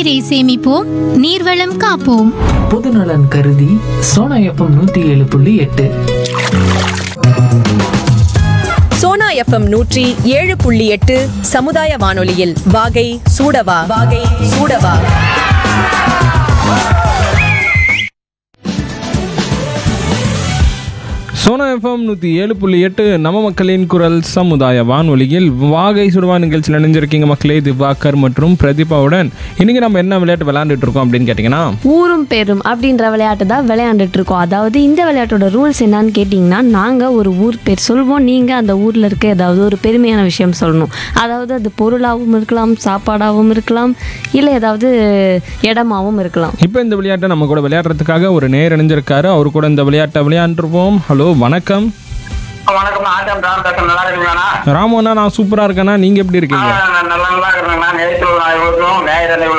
நீரை சேமிப்போம் நீர்வளம் காப்போம் பொதுநலன் கருதி சோனா எஃப்எம் நூத்தி ஏழு புள்ளி எட்டு சோனா எஃப்எம் நூற்றி ஏழு புள்ளி எட்டு சமுதாய வானொலியில் வாகை சூடவா வாகை சூடவா சோனா எஃப்எம் நூற்றி ஏழு புள்ளி எட்டு நம்ம மக்களின் குரல் சமுதாய வானொலியில் வாகை சுடுவா நிகழ்ச்சியில் இணைஞ்சிருக்கீங்க மக்களே திவாகர் மற்றும் பிரதீபாவுடன் இன்னைக்கு நம்ம என்ன விளையாட்டு விளையாண்டுட்டு இருக்கோம் அப்படின்னு கேட்டிங்கன்னா ஊரும் பேரும் அப்படின்ற விளையாட்டு தான் விளையாண்டுட்டு இருக்கோம் அதாவது இந்த விளையாட்டோட ரூல்ஸ் என்னன்னு கேட்டிங்கன்னா நாங்கள் ஒரு ஊர் பேர் சொல்வோம் நீங்கள் அந்த ஊரில் இருக்க ஏதாவது ஒரு பெருமையான விஷயம் சொல்லணும் அதாவது அது பொருளாகவும் இருக்கலாம் சாப்பாடாகவும் இருக்கலாம் இல்லை ஏதாவது இடமாவும் இருக்கலாம் இப்போ இந்த விளையாட்டை நம்ம கூட விளையாடுறதுக்காக ஒரு நேர் இணைஞ்சிருக்காரு அவர் கூட இந்த விளையாட்டை விளையாண்டுருப்போம் ஹலோ வணக்கம் வணக்கம் ஆட்டம் ராம் பேசுறேன் நல்லா இருக்கீங்களா ராமண்ணா நான் சூப்பராக இருக்கேன்னா நீங்கள் எப்படி இருக்கீங்க நல்லா நல்லா இருக்கிறேங்கண்ணா நேற்று இவங்களுக்கும் நேர